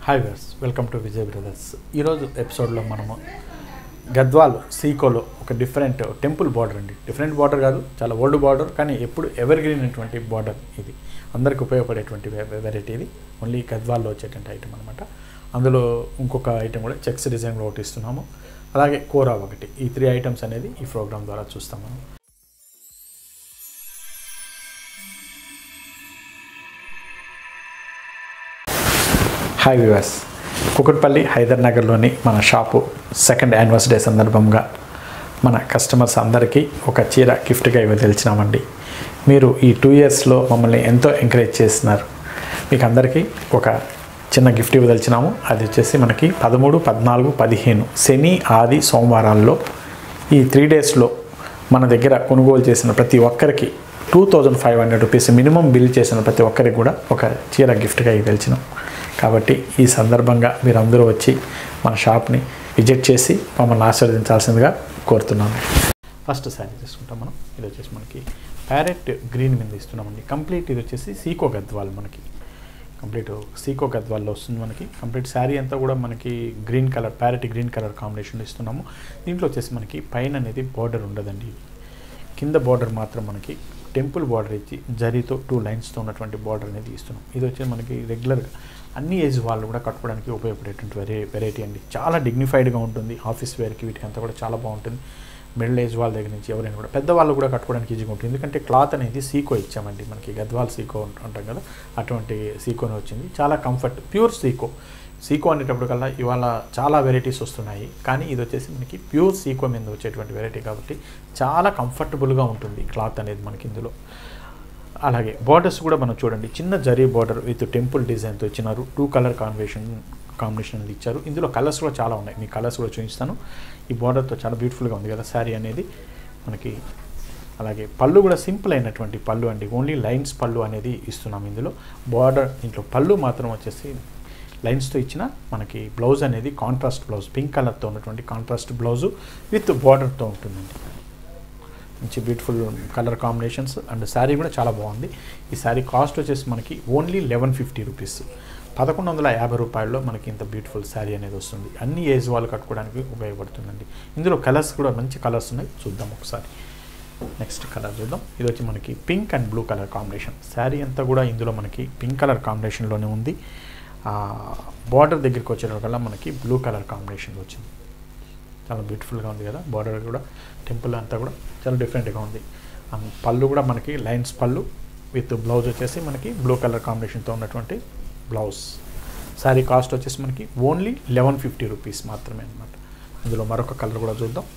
hi వర్స్ welcome to Vijay brothers ఈరోజు ఎపిసోడ్లో మనము గద్వాల్ సీకోలో ఒక డిఫరెంట్ టెంపుల్ బార్డర్ అండి డిఫరెంట్ బార్డర్ కాదు చాలా ఓల్డ్ బార్డర్ కానీ ఎప్పుడు ఎవర్ గ్రీన్ అటువంటి బార్డర్ ఇది అందరికి ఉపయోగపడేటువంటి వెరైటీ ఇది ఓన్లీ గద్వాల్లో వచ్చేటువంటి ఐటమ్ అనమాట అందులో ఇంకొక ఐటమ్ కూడా చెక్స్ డిజైన్లో ఒకటి ఇస్తున్నాము అలాగే కోరా ఒకటి ఈ త్రీ ఐటమ్స్ అనేది ఈ ప్రోగ్రామ్ ద్వారా చూస్తాం మనం హాయ్ వివాస్ కుకట్పల్లి హైదర్ నగర్లోని మన షాపు సెకండ్ యానివర్సరీ సందర్భంగా మన కస్టమర్స్ అందరికీ ఒక చీర గిఫ్ట్గా ఇవ్వదలిచినామండి మీరు ఈ టూ ఇయర్స్లో మమ్మల్ని ఎంతో ఎంకరేజ్ చేస్తున్నారు మీకు అందరికీ ఒక చిన్న గిఫ్ట్ ఇవ్వదలిచినాము అది వచ్చేసి మనకి పదమూడు పద్నాలుగు పదిహేను శని ఆది సోమవారాల్లో ఈ త్రీ డేస్లో మన దగ్గర కొనుగోలు చేసిన ప్రతి ఒక్కరికి two thousand five hundred rupees minimum bill చేసిన ప్రతి ఒక్కరికి కూడా ఒక చీర గిఫ్ట్గా ఇవ్వదలిచినాం కాబట్టి ఈ సందర్భంగా మీరందరూ వచ్చి మన షాప్ని విజిట్ చేసి మమ్మల్ని ఆశీర్వదించాల్సిందిగా కోరుతున్నాను ఫస్ట్ శారీ తీసుకుంటాం మనం ఇది వచ్చేసి మనకి ప్యారెట్ గ్రీన్ మీద ఇస్తున్నామండి కంప్లీట్ ఇది వచ్చేసి సీకో గద్వాల్ మనకి కంప్లీట్ సీకో గద్వాల్లో వస్తుంది మనకి కంప్లీట్ శారీ అంతా కూడా మనకి green colour parrot green colour combination ఇస్తున్నాము దీంట్లో వచ్చేసి మనకి పైన అనేది బార్డర్ ఉండదండి కింద బార్డర్ మాత్రం మనకి టెంపుల్ బార్డర్ ఇచ్చి జరీతో టూ లైన్స్తో ఉన్నటువంటి బార్డర్ అనేది ఇస్తున్నాం ఇది వచ్చి మనకి రెగ్యులర్గా అన్ని ఏజ్ వాళ్ళు కూడా కట్టుకోవడానికి ఉపయోగపడేటువంటి వెరై వెరైటీ అండి చాలా డిగ్నిఫైడ్గా ఉంటుంది ఆఫీస్ వేర్కి వీటికి అంతా కూడా చాలా బాగుంటుంది మిడిల్ ఏజ్ వాళ్ళ దగ్గర నుంచి ఎవరైనా కూడా పెద్దవాళ్ళు కూడా కట్టుకోవడానికి ఈజీగా ఉంటుంది ఎందుకంటే క్లాత్ అనేది సీకో ఇచ్చామండి మనకి గద్వాల్ సీకో అంటాం కదా అటువంటి సీకోనే వచ్చింది చాలా కంఫర్ట్ ప్యూర్ సీకో సీకో అనేటప్పటికల్లా ఇవాళ చాలా వెరైటీస్ వస్తున్నాయి కానీ ఇది వచ్చేసి మనకి ప్యూర్ సీకో మీద వచ్చేటువంటి వెరైటీ కాబట్టి చాలా కంఫర్టబుల్గా ఉంటుంది క్లాత్ అనేది మనకి ఇందులో అలాగే బార్డర్స్ కూడా మనం చూడండి చిన్న జరీ బార్డర్ విత్ టెంపుల్ డిజైన్తో ఇచ్చినారు టూ కలర్ కాంబినేషన్ కాంబినేషన్ అనేది ఇచ్చారు ఇందులో కలర్స్ కూడా చాలా ఉన్నాయి మీ కలర్స్ కూడా చూపిస్తాను ఈ బార్డర్తో చాలా బ్యూటిఫుల్గా ఉంది కదా శారీ అనేది మనకి అలాగే పళ్ళు కూడా సింపుల్ అయినటువంటి పళ్ళు అండి ఓన్లీ లైన్స్ పళ్ళు అనేది ఇస్తున్నాం ఇందులో బార్డర్ దీంట్లో పళ్ళు మాత్రం వచ్చేసి లైన్స్తో ఇచ్చిన మనకి బ్లౌజ్ అనేది కాంట్రాస్ట్ బ్లౌజ్ పింక్ కలర్తో ఉన్నటువంటి కాంట్రాస్ట్ బ్లౌజు విత్ బార్డర్తో ఉంటుందండి మంచి beautiful colour combinations and sari కూడా చాలా బాగుంది ఈ శారీ కాస్ట్ వచ్చేసి మనకి ఓన్లీ లెవెన్ ఫిఫ్టీ రూపీస్ పదకొండు వందల యాభై రూపాయల్లో మనకి ఇంత బ్యూటిఫుల్ శారీ అనేది వస్తుంది అన్ని ఏజ్ వాళ్ళు కట్టుకోవడానికి ఉపయోగపడుతుందండి ఇందులో కలర్స్ కూడా మంచి కలర్స్ ఉన్నాయి చూద్దాం ఒకసారి నెక్స్ట్ కలర్ చూద్దాం ఇది వచ్చి మనకి pink and blue colour combination sari అంతా కూడా ఇందులో మనకి పింక్ కలర్ కాంబినేషన్లోనే ఉంది బార్డర్ దగ్గరికి వచ్చేటప్పటికల్లా మనకి బ్లూ కలర్ కాంబినేషన్లో వచ్చింది చాలా బ్యూటిఫుల్గా ఉంది కదా బార్డర్ కూడా టెంపుల్ అంతా కూడా చాలా డిఫరెంట్గా ఉంది పళ్ళు కూడా మనకి లైన్స్ పళ్ళు విత్ బ్లౌజ్ వచ్చేసి మనకి బ్లూ కలర్ కాంబినేషన్తో ఉన్నటువంటి బ్లౌజ్ శారీ కాస్ట్ వచ్చేసి మనకి ఓన్లీ లెవెన్ ఫిఫ్టీ రూపీస్ మాత్రమే అనమాట ఇందులో మరొక కలర్ కూడా చూద్దాం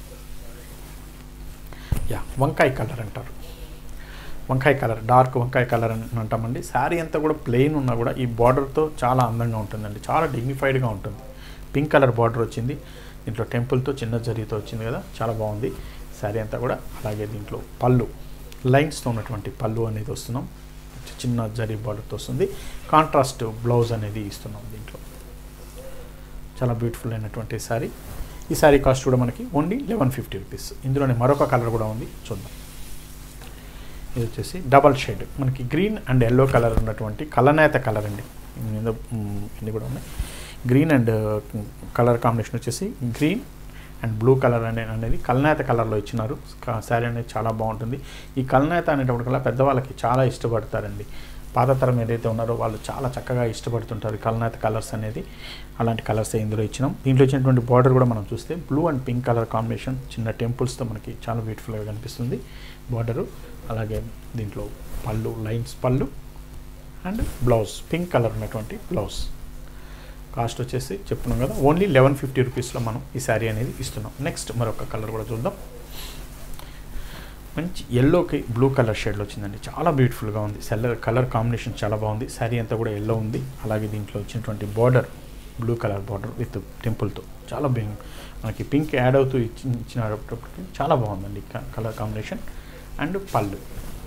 యా వంకాయ కలర్ అంటారు వంకాయ కలర్ డార్క్ వంకాయ కలర్ అని అంటామండి శారీ అంతా కూడా ప్లెయిన్ ఉన్నా కూడా ఈ బార్డర్తో చాలా అందంగా ఉంటుందండి చాలా డిగ్నిఫైడ్గా ఉంటుంది పింక్ కలర్ బార్డర్ వచ్చింది దీంట్లో టెంపుల్తో చిన్న జరీతో వచ్చింది కదా చాలా బాగుంది శారీ అంతా కూడా అలాగే దీంట్లో పళ్ళు లైన్స్తో ఉన్నటువంటి పళ్ళు అనేది వస్తున్నాం చిన్న జరీ బార్డర్తో వస్తుంది కాంట్రాస్ట్ బ్లౌజ్ అనేది ఇస్తున్నాం దీంట్లో చాలా బ్యూటిఫుల్ అయినటువంటి శారీ ఈ శారీ కాస్ట్ కూడా మనకి ఓన్లీ లెవెన్ ఫిఫ్టీ రూపీస్ ఇందులోనే మరొక కలర్ కూడా ఉంది చూద్దాం ఇది వచ్చేసి డబల్ షేడ్ మనకి గ్రీన్ అండ్ ఎల్లో కలర్ ఉన్నటువంటి కలనేత కలర్ అండి ఇన్ని కూడా ఉన్నాయి గ్రీన్ అండ్ కలర్ కాంబినేషన్ వచ్చేసి గ్రీన్ అండ్ బ్లూ కలర్ అనే అనేది కల్నేత కలర్లో ఇచ్చినారు శారీ అనేది చాలా బాగుంటుంది ఈ కల్నేత అనేటప్పటికల్లా పెద్దవాళ్ళకి చాలా ఇష్టపడతారండి పాత తరం ఏదైతే ఉన్నారో వాళ్ళు చాలా చక్కగా ఇష్టపడుతుంటారు కల్నేత కలర్స్ అనేది అలాంటి కలర్స్ ఇందులో ఇచ్చినాం దీంట్లో ఇచ్చినటువంటి బార్డర్ కూడా మనం చూస్తే blue and pink colour combination చిన్న టెంపుల్స్తో మనకి చాలా బ్యూటిఫుల్గా కనిపిస్తుంది బార్డరు అలాగే దీంట్లో పళ్ళు లైన్స్ పళ్ళు అండ్ బ్లౌజ్ పింక్ కలర్ ఉన్నటువంటి బ్లౌజ్ కాస్ట్ వచ్చేసి చెప్తున్నాం కదా ఓన్లీ లెవెన్ ఫిఫ్టీ రూపీస్లో మనం ఈ శారీ అనేది ఇస్తున్నాం నెక్స్ట్ మరొక కలర్ కూడా చూద్దాం మంచి ఎల్లోకి బ్లూ కలర్ షేడ్లో వచ్చిందండి చాలా బ్యూటిఫుల్గా ఉంది సెల్లర్ కలర్ కాంబినేషన్ చాలా బాగుంది శారీ అంతా కూడా ఎల్లో ఉంది అలాగే దీంట్లో వచ్చినటువంటి border blue colour border with టెంపుల్తో చాలా మనకి పింక్ యాడ్ అవుతూ ఇచ్చి ఇచ్చినప్పటికి చాలా బాగుందండి కలర్ కాంబినేషన్ అండ్ పళ్ళు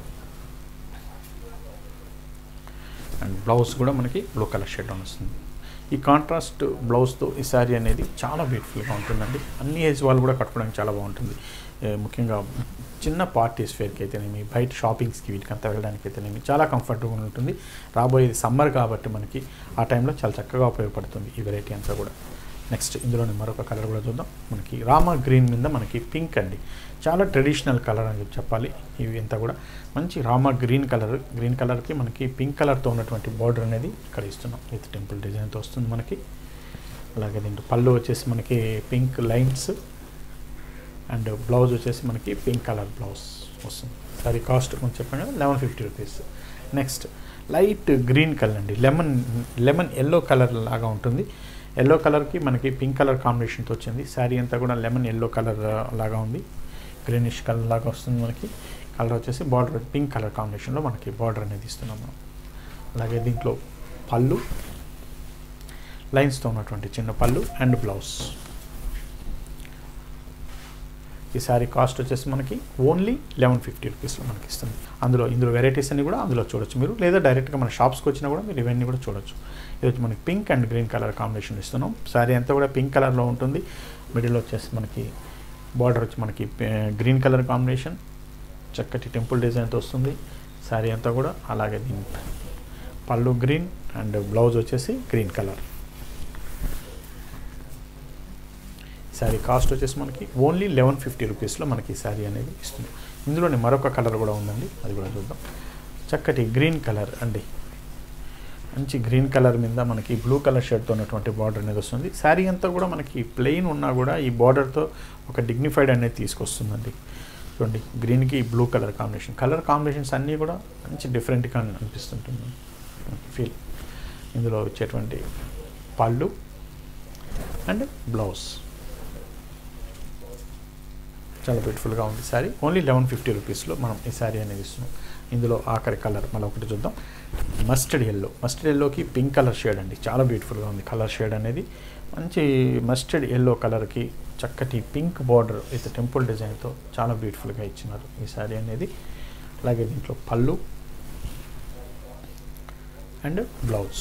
అండ్ బ్లౌజ్ కూడా మనకి బ్లూ కలర్ షేడ్లో వస్తుంది ఈ కాంట్రాస్ట్ బ్లౌజ్తో ఈ శారీ అనేది చాలా బ్యూటిఫుల్గా ఉంటుందండి అన్ని ఏజ్ వాళ్ళు కూడా కట్టుకోవడానికి చాలా బాగుంటుంది ఏ, ముఖ్యంగా చిన్న పార్టీస్ వేర్కి అయితేనేమి బయట షాపింగ్స్కి వీటికంతా వెళ్ళడానికి అయితేనేమి చాలా కంఫర్టబుల్ ఉంటుంది రాబోయేది సమ్మర్ కాబట్టి మనకి ఆ టైంలో చాలా చక్కగా ఉపయోగపడుతుంది ఈ వెరైటీ అంతా కూడా నెక్స్ట్ ఇందులోని మరొక కలర్ కూడా చూద్దాం మనకి రామా గ్రీన్ మీద మనకి పింక్ అండి చాలా ట్రెడిషనల్ కలర్ అని చెప్పి చెప్పాలి ఇవి అంతా కూడా మంచి రామా గ్రీన్ కలర్ గ్రీన్ కలర్కి మనకి పింక్ కలర్తో ఉన్నటువంటి బార్డర్ అనేది ఇక్కడ ఇస్తున్నాం విత్ టెంపుల్ డిజైన్తో వస్తుంది మనకి అలాగే దీంట్లో పళ్ళు వచ్చేసి మనకి పింక్ లైన్స్ అండ్ బ్లౌజ్ వచ్చేసి మనకి పింక్ కలర్ బ్లౌజ్ వస్తుంది సారీ కాస్ట్ కొంచెం చెప్పాను కదా eleven fifty rupees next light green colour అండి లెమన్ లెమన్ ఎల్లో కలర్ లాగా ఉంటుంది ఎల్లో కలర్కి మనకి పింక్ కలర్ కాంబినేషన్తో వచ్చింది శారీ అంతా కూడా లెమన్ ఎల్లో కలర్ లాగా ఉంది గ్రీనిష్ కలర్ లాగా వస్తుంది మనకి కలర్ వచ్చేసి బార్డర్ పింక్ కలర్ కాంబినేషన్లో మనకి బార్డర్ అనేది ఇస్తున్నాం మనం అలాగే దీంట్లో పళ్ళు లైన్స్తో ఉన్నటువంటి చిన్న పళ్ళు అండ్ బ్లౌజ్ ఈ శారీ కాస్ట్ వచ్చేసి మనకి ఓన్లీ లెవెన్ ఫిఫ్టీ రూపీస్లో మనకి ఇస్తుంది అందులో ఇందులో వెరైటీస్ అన్ని కూడా అందులో చూడొచ్చు మీరు లేదా డైరెక్ట్గా మన షాప్స్కి వచ్చినా కూడా మీరు ఇవన్నీ కూడా చూడొచ్చు ఇది వచ్చి మనకి pink and green colour combination ఇస్తున్నాం శారీ అంతా కూడా పింక్ కలర్లో ఉంటుంది మిడిల్ వచ్చేసి మనకి బార్డర్ వచ్చి మనకి గ్రీన్ కలర్ కాంబినేషన్ చక్కటి టెంపుల్ డిజైన్తో వస్తుంది శారీ అంతా కూడా అలాగే దీని పళ్ళు గ్రీన్ అండ్ బ్లౌజ్ వచ్చేసి గ్రీన్ కలర్ శారీ కాస్ట్ వచ్చేసి మనకి ఓన్లీ లెవెన్ ఫిఫ్టీ రూపీస్లో మనకి ఈ శారీ అనేది ఇస్తుంది ఇందులోనే మరొక కలర్ కూడా ఉందండి అది కూడా చూద్దాం చక్కటి గ్రీన్ కలర్ అండి మంచి గ్రీన్ కలర్ మీద మనకి బ్లూ కలర్ షర్ట్తో ఉన్నటువంటి బార్డర్ అనేది వస్తుంది శారీ అంతా కూడా మనకి ప్లెయిన్ ఉన్నా కూడా ఈ బార్డర్తో ఒక డిగ్నిఫైడ్ అనేది తీసుకొస్తుందండి చూడండి గ్రీన్కి blue colour combination colour combinations అన్నీ కూడా మంచి డిఫరెంట్గా అనిపిస్తుంటుంది ఫీల్ ఇందులో వచ్చేటువంటి పళ్ళు అండ్ బ్లౌజ్ చాలా బ్యూటిఫుల్గా ఉంది శారీ ఓన్లీ లెవెన్ ఫిఫ్టీ రూపీస్లో మనం ఈ శారీ అనేది ఇస్తున్నాం ఇందులో ఆఖరి కలర్ మళ్ళీ ఒకటి చూద్దాం మస్టర్డ్ ఎల్లో మస్టర్డ్ ఎల్లోకి పింక్ కలర్ షేడ్ అండి చాలా బ్యూటిఫుల్గా ఉంది కలర్ షేడ్ అనేది మంచి మస్టర్డ్ ఎల్లో కలర్కి చక్కటి పింక్ బార్డర్ విత్ టెంపుల్ డిజైన్తో చాలా బ్యూటిఫుల్గా ఇచ్చినారు ఈ శారీ అనేది అలాగే దీంట్లో పళ్ళు and blouse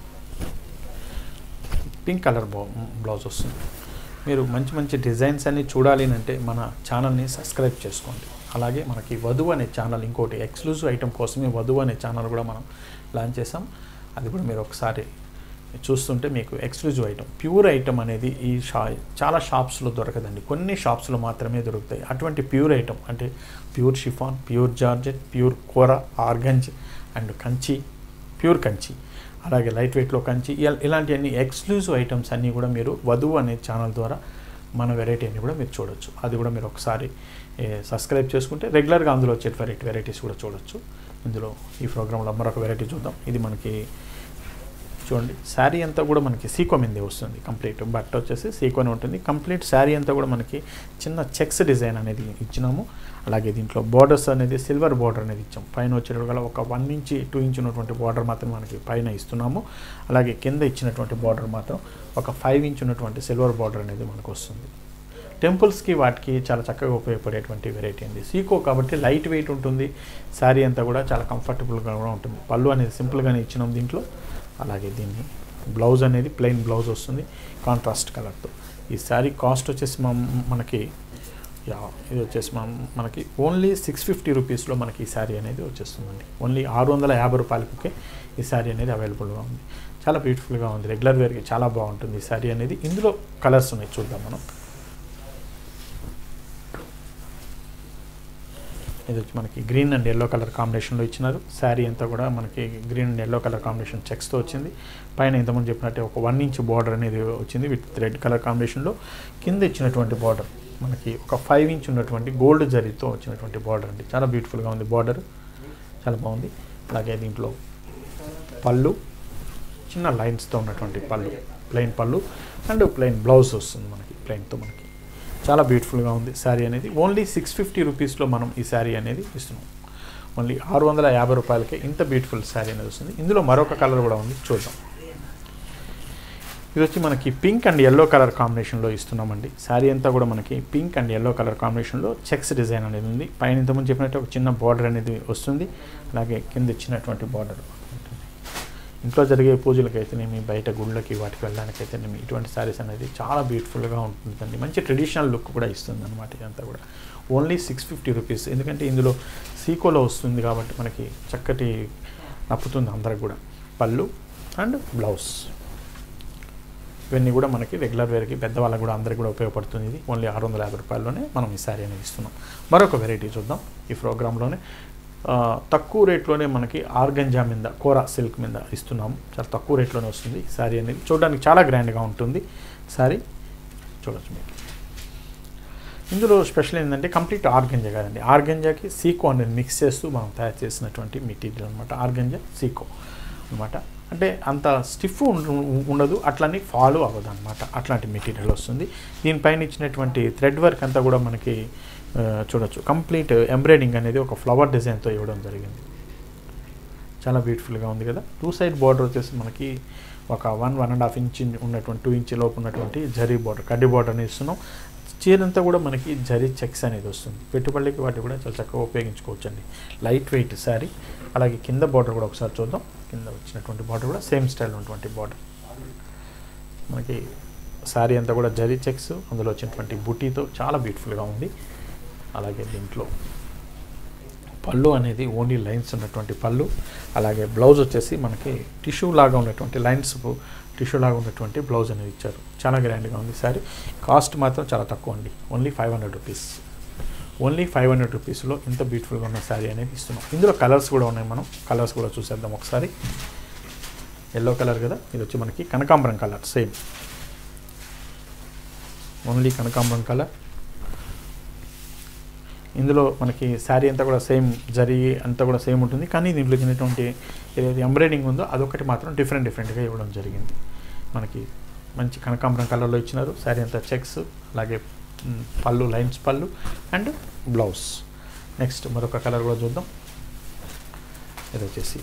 pink colour blouse వస్తుంది మీరు మంచి మంచి డిజైన్స్ అన్ని చూడాలి అంటే మన ఛానల్ని సబ్స్క్రైబ్ చేసుకోండి అలాగే మనకి వధువు అనే ఛానల్ ఇంకోటి ఎక్స్క్లూజివ్ ఐటమ్ కోసమే వధువు అనే ఛానల్ కూడా మనం లాంచ్ చేసాం అది కూడా మీరు ఒకసారి చూస్తుంటే మీకు ఎక్స్క్లూజివ్ ఐటమ్ ప్యూర్ ఐటమ్ అనేది ఈ షా చాలా షాప్స్లో దొరకదండి కొన్ని షాప్స్లో మాత్రమే దొరుకుతాయి అటువంటి ప్యూర్ ఐటమ్ అంటే pure chiffon pure georgette pure కూర organza and Kanchi pure Kanchi అలాగే లైట్ వెయిట్లో కంచి ఇలా- ఇలాంటివన్నీ ఎక్స్క్లూజివ్ ఐటమ్స్ అన్నీ కూడా మీరు వధువు అనే ఛానల్ ద్వారా మన వెరైటీ అన్ని కూడా మీరు చూడొచ్చు అది కూడా మీరు ఒకసారి ఏ, సబ్స్క్రైబ్ చేసుకుంటే రెగ్యులర్గా అందులో వచ్చే వెరైటీ వెరైటీస్ కూడా చూడొచ్చు ఇందులో ఈ ప్రోగ్రాంలో మరొక వెరైటీ చూద్దాం ఇది మనకి చూడండి శారీ అంతా కూడా మనకి సీకో మీదే వస్తుంది కంప్లీట్ బట్ట వచ్చేసి సీకోనే ఉంటుంది కంప్లీట్ శారీ అంతా కూడా మనకి చిన్న చెక్స్ డిజైన్ అనేది ఇచ్చినాము అలాగే దీంట్లో బార్డర్స్ అనేది సిల్వర్ బార్డర్ అనేది ఇచ్చాం పైన వచ్చేటప్పుడు గల ఒక వన్ ఇంచ్ టూ ఇంచ్ ఉన్నటువంటి బార్డర్ మాత్రం మనకి పైన ఇస్తున్నాము అలాగే కింద ఇచ్చినటువంటి బార్డర్ మాత్రం ఒక ఫైవ్ ఇంచ్ ఉన్నటువంటి సిల్వర్ బార్డర్ అనేది మనకు వస్తుంది టెంపుల్స్కి వాటికి చాలా చక్కగా ఉపయోగపడేటువంటి వెరైటీ అండి సీకో కాబట్టి లైట్ వెయిట్ ఉంటుంది శారీ అంతా కూడా చాలా కంఫర్టబుల్గా కూడా ఉంటుంది పళ్ళు అనేది సింపుల్గానే ఇచ్చినాం దీంట్లో అలాగే దీన్ని బ్లౌజ్ అనేది ప్లెయిన్ బ్లౌజ్ వస్తుంది కాంట్రాస్ట్ కలర్తో ఈ శారీ కాస్ట్ వచ్చేసి మన- మనకి యా ఇది వచ్చేసి మనం మనకి ఓన్లీ సిక్స్ ఫిఫ్టీ రూపీస్లో మనకి ఈ శారీ అనేది వచ్చేస్తుందండి ఓన్లీ ఆరు వందల యాభై రూపాయలకే ఈ శారీ అనేది అవైలబుల్గా ఉంది చాలా బ్యూటిఫుల్గా ఉంది రెగ్యులర్ వేర్కి చాలా బాగుంటుంది ఈ శారీ అనేది ఇందులో కలర్స్ ఉన్నాయి చూద్దాం మనం ఇది వచ్చి మనకి గ్రీన్ అండ్ ఎల్లో కలర్ కాంబినేషన్లో ఇచ్చినారు శారీ అంతా కూడా మనకి green and yellow colour combination చెక్స్తో వచ్చింది పైన ఇంతకుముందు చెప్పినట్టే ఒక వన్ ఇంచ్ బార్డర్ అనేది వచ్చింది విత్ రెడ్ కలర్ కాంబినేషన్లో కింద ఇచ్చినటువంటి బార్డర్ మనకి ఒక ఫైవ్ ఇంచ్ ఉన్నటువంటి గోల్డ్ జరీతో వచ్చినటువంటి బార్డర్ అండి చాలా బ్యూటిఫుల్గా ఉంది బార్డర్ చాలా బాగుంది అలాగే దీంట్లో పళ్ళు చిన్న లైన్స్తో ఉన్నటువంటి పళ్ళు ప్లెయిన్ పళ్ళు అండ్ ప్లెయిన్ బ్లౌజ్ వస్తుంది మనకి ప్లెయిన్తో మనకి చాలా బ్యూటిఫుల్గా ఉంది శారీ అనేది ఓన్లీ సిక్స్ ఫిఫ్టీ రూపీస్లో మనం ఈ శారీ అనేది ఇస్తున్నాం ఓన్లీ ఆరు వందల యాభై రూపాయలకే ఇంత బ్యూటిఫుల్ శారీ అనేది వస్తుంది ఇందులో మరొక కలర్ కూడా ఉంది చూద్దాం ఇది వచ్చి మనకి పింక్ అండ్ ఎల్లో కలర్ కాంబినేషన్లో ఇస్తున్నామండి శారీ అంతా కూడా మనకి పింక్ అండ్ ఎల్లో కలర్ కాంబినేషన్లో చెక్స్ డిజైన్ అనేది ఉంది పైన ఇంతకుముందు చెప్పినట్టు ఒక చిన్న బార్డర్ అనేది వస్తుంది అలాగే కింద ఇచ్చినటువంటి బార్డర్ ఉంటుంది ఇంట్లో జరిగే పూజలకి అయితేనేమి బయట గుళ్ళకి వాటికి వెళ్ళడానికి అయితేనేమి ఇటువంటి శారీస్ అనేది చాలా బ్యూటిఫుల్గా ఉంటుందండి మంచి ట్రెడిషనల్ లుక్ కూడా ఇస్తుంది అనమాట ఇదంతా కూడా ఓన్లీ సిక్స్ ఫిఫ్టీ రూపీస్ ఎందుకంటే ఇందులో సీకోలో వస్తుంది కాబట్టి మనకి చక్కటి నప్పుతుంది అందరికి కూడా పళ్ళు అండ్ బ్లౌజ్ ఇవన్నీ కూడా మనకి రెగ్యులర్ వేర్కి పెద్దవాళ్ళకి కూడా అందరికీ కూడా ఉపయోగపడుతుంది ఇది ఓన్లీ ఆరు వందల యాభై రూపాయల్లోనే మనం ఈ శారీ అనేది ఇస్తున్నాం మరొక వెరైటీ చూద్దాం ఈ ప్రోగ్రాంలోనే ఆ, తక్కువ రేట్లోనే మనకి ఆర్గంజా మీద కోరా సిల్క్ మీద ఇస్తున్నాము చాలా తక్కువ రేట్లోనే వస్తుంది ఈ శారీ అనేది చూడడానికి చాలా గ్రాండ్గా ఉంటుంది శారీ చూడొచ్చు మీరు ఇందులో స్పెషల్ ఏంటంటే కంప్లీట్ ఆర్గంజా కాదండి ఆర్గంజాకి సీకో అనేది మిక్స్ చేస్తూ మనం తయారు చేసినటువంటి మెటీరియల్ అనమాట ఆర్గంజా సీకో అనమాట అంటే అంత స్టిఫ్ ఉండదు అట్లని ఫాలో అవ్వదు అనమాట అట్లాంటి మెటీరియల్ వస్తుంది దీనిపైన ఇచ్చినటువంటి థ్రెడ్ వర్క్ అంతా కూడా మనకి ఆ, చూడొచ్చు కంప్లీట్ ఎంబ్రాయిడింగ్ అనేది ఒక ఫ్లవర్ డిజైన్తో ఇవ్వడం జరిగింది చాలా బ్యూటిఫుల్గా ఉంది కదా టూ సైడ్ బార్డర్ వచ్చేసి మనకి ఒక one one and half inch ఉన్నటువంటి టూ ఇంచ్ లోపు ఉన్నటువంటి జరీ బార్డర్ కడ్డీ బార్డర్ని ఇస్తున్నాం చీరంతా కూడా మనకి జరీ చెక్స్ అనేది వస్తుంది పెట్టుబడికి వాటి కూడా చాలా చక్కగా ఉపయోగించుకోవచ్చు అండి లైట్ వెయిట్ శారీ అలాగే కింద బార్డర్ కూడా ఒకసారి చూద్దాం కింద వచ్చినటువంటి బార్డర్ కూడా సేమ్ స్టైల్ ఉన్నటువంటి బార్డర్ మనకి శారీ అంతా కూడా జరీ చెక్స్ అందులో వచ్చినటువంటి బుటీతో చాలా బ్యూటిఫుల్గా ఉంది అలాగే దీంట్లో పళ్ళు అనేది ఓన్లీ లైన్స్ ఉన్నటువంటి పళ్ళు అలాగే బ్లౌజ్ వచ్చేసి మనకి టిష్యూ లాగా ఉన్నటువంటి లైన్స్ టిష్యూ లాగా ఉన్నటువంటి బ్లౌజ్ అనేది ఇచ్చారు చాలా గ్రాండ్గా ఉంది సారీ కాస్ట్ మాత్రం చాలా తక్కువ అండి only five hundred rupees only five hundred రూపీస్లో ఇంత బ్యూటిఫుల్గా ఉన్న శారీ అనేది ఇస్తున్నాం ఇందులో కలర్స్ కూడా ఉన్నాయి మనం కలర్స్ కూడా చూసేద్దాం ఒకసారి ఎల్లో కలర్ కదా ఇది వచ్చి మనకి కనకాంబరం కలర్ సేమ్ ఓన్లీ కనకాంబరం కలర్ ఇందులో మనకి శారీ అంతా కూడా సేమ్ జరీ అంతా కూడా సేమ్ ఉంటుంది కానీ దీంట్లో ఇచ్చినటువంటి ఏదైతే ఎంబ్రాయిడింగ్ ఉందో అదొకటి మాత్రం డిఫరెంట్ డిఫరెంట్గా ఇవ్వడం జరిగింది మనకి మంచి కనకాంబరం కలర్లో ఇచ్చినారు శారీ అంతా చెక్స్ అలాగే మ్, పళ్ళు లైన్స్ పళ్ళు అండ్ బ్లౌజ్ నెక్స్ట్ మరొక కలర్ కూడా చూద్దాం ఇది వచ్చేసి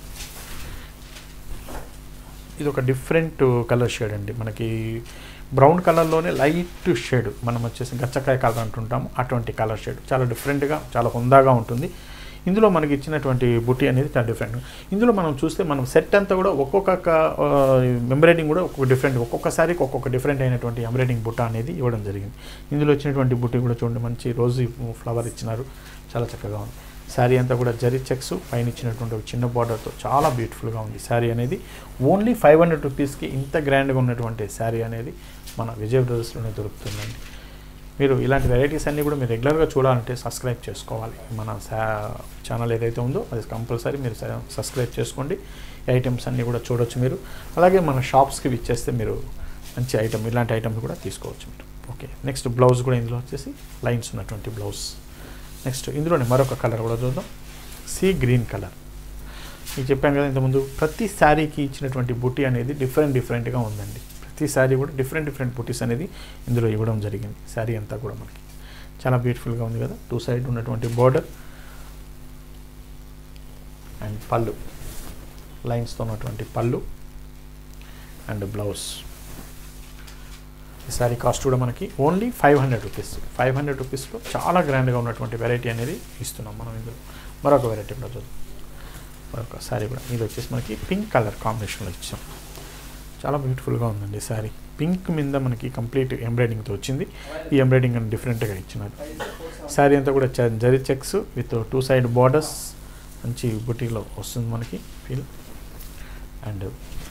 ఇది ఒక డిఫరెంట్ కలర్ షేడ్ అండి మనకి బ్రౌన్ కలర్లోనే లైట్ షేడ్ మనం వచ్చేసి గచ్చకాయ కలర్ అంటుంటాము అటువంటి కలర్ షేడ్ చాలా డిఫరెంట్గా చాలా హుందాగా ఉంటుంది ఇందులో మనకి ఇచ్చినటువంటి బుట్టి అనేది చాలా డిఫరెంట్ ఇందులో మనం చూస్తే మనం సెట్ అంతా కూడా ఒక్కొక్క ఎంబ్రాయిడింగ్ కూడా ఒక్కొక్క డిఫరెంట్ ఒక్కొక్క సారీకి ఒక్కొక్క డిఫరెంట్ అయినటువంటి ఎంబ్రాయిడింగ్ బుట్ట అనేది ఇవ్వడం జరిగింది ఇందులో వచ్చినటువంటి బుట్టి కూడా చూడండి మంచి రోజు ఫ్లవర్ ఇచ్చినారు చాలా చక్కగా ఉంది శారీ అంతా కూడా జరీ చెక్స్ పైన ఇచ్చినటువంటి ఒక చిన్న బార్డర్తో చాలా బ్యూటిఫుల్గా ఉంది శారీ అనేది ఓన్లీ ఫైవ్ హండ్రెడ్ రూపీస్కి ఇంత గ్రాండ్గా ఉన్నటువంటి శారీ అనేది మన విజయ్ బ్రదర్స్లోనే దొరుకుతుందండి మీరు ఇలాంటి వెరైటీస్ అన్నీ కూడా మీరు రెగ్యులర్గా చూడాలంటే సబ్స్క్రైబ్ చేసుకోవాలి మన ఛానల్ ఏదైతే ఉందో అది కంపల్సరీ మీరు సబ్స్క్రైబ్ చేసుకోండి ఈ ఐటమ్స్ అన్నీ కూడా చూడొచ్చు మీరు అలాగే మన షాప్స్కి ఇచ్చేస్తే మీరు మంచి ఐటమ్ ఇలాంటి ఐటమ్స్ కూడా తీసుకోవచ్చు మీరు ఓకే నెక్స్ట్ బ్లౌజ్ కూడా ఇందులో వచ్చేసి లైన్స్ ఉన్నటువంటి బ్లౌజ్ నెక్స్ట్ ఇందులోనే మరొక కలర్ కూడా చూద్దాం సీ గ్రీన్ కలర్ మీకు చెప్పాను కదా ఇంతకుముందు ప్రతి శారీకి ఇచ్చినటువంటి బుట్టి అనేది డిఫరెంట్ డిఫరెంట్గా ఉందండి ప్రతి శారీ కూడా డిఫరెంట్ డిఫరెంట్ బుటీస్ అనేది ఇందులో ఇవ్వడం జరిగింది శారీ అంతా కూడా మనకి చాలా బ్యూటిఫుల్గా ఉంది కదా టూ సైడ్ ఉన్నటువంటి బార్డర్ అండ్ పళ్ళు లైన్స్తో ఉన్నటువంటి పళ్ళు అండ్ బ్లౌజ్ ఈ శారీ కాస్ట్ కూడా మనకి only five hundred rupees five hundred రూపీస్లో చాలా గ్రాండ్గా ఉన్నటువంటి వెరైటీ అనేది ఇస్తున్నాం మనం ఇందులో మరొక వెరైటీ కూడా చూద్దాం మరొక శారీ కూడా ఇది వచ్చేసి మనకి పింక్ కలర్ కాంబినేషన్లో ఇచ్చాం చాలా బ్యూటిఫుల్గా ఉందండి శారీ పింక్ మీద మనకి కంప్లీట్ ఎంబ్రాయిడింగ్తో వచ్చింది ఈ ఎంబ్రాయిడింగ్ అని డిఫరెంట్గా ఇచ్చినారు శారీ అంతా కూడా చ- zari checks with two side borders మంచి బుటీలో వస్తుంది మనకి ఫీల్ అండ్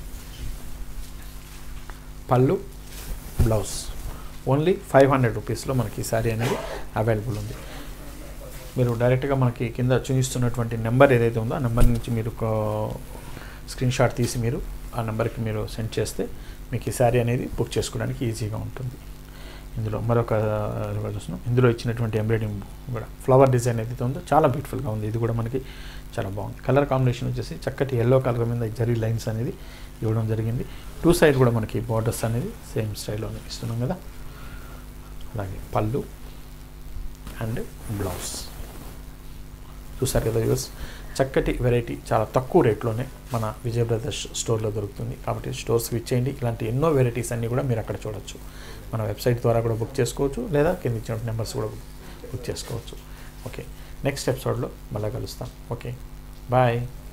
పళ్ళు బ్లౌజ్ ఓన్లీ ఫైవ్ హండ్రెడ్ రూపీస్లో మనకి ఈ శారీ అనేది అవైలబుల్ ఉంది మీరు డైరెక్ట్గా మనకి కింద చూపిస్తున్నటువంటి నెంబర్ ఏదైతే ఉందో ఆ నెంబర్ నుంచి మీరు ఒక స్క్రీన్ షాట్ తీసి మీరు ఆ నెంబర్కి మీరు సెండ్ చేస్తే మీకు ఈ శారీ అనేది బుక్ చేసుకోవడానికి ఈజీగా ఉంటుంది ఇందులో మరొక రివర్ చూస్తున్నాం ఇందులో ఇచ్చినటువంటి ఎంబ్రాయిడింగ్ కూడా ఫ్లవర్ డిజైన్ ఏదైతే ఉందో చాలా బ్యూటిఫుల్గా ఉంది ఇది కూడా మనకి చాలా బాగుంది కలర్ కాంబినేషన్ వచ్చేసి చక్కటి ఎల్లో కలర్ మీద జరీ లైన్స్ అనేది ఇవ్వడం జరిగింది టూ సైడ్ కూడా మనకి బార్డర్స్ అనేది సేమ్ స్టైల్లో ఇస్తున్నాం కదా అలాగే పళ్ళు అండ్ బ్లౌజ్ చూసారు కదా యూస్ చక్కటి వెరైటీ చాలా తక్కువ రేట్లోనే మన విజయ బ్రదర్స్ స్టోర్లో దొరుకుతుంది కాబట్టి స్టోర్స్కి ఇచ్చేయండి ఇలాంటి ఎన్నో వెరైటీస్ అన్నీ కూడా మీరు అక్కడ చూడొచ్చు మన వెబ్సైట్ ద్వారా కూడా బుక్ చేసుకోవచ్చు లేదా కింద ఇచ్చిన నెంబర్స్ కూడా బుక్ చేసుకోవచ్చు ఓకే నెక్స్ట్ ఎపిసోడ్లో మళ్ళీ కలుస్తాం ఓకే బాయ్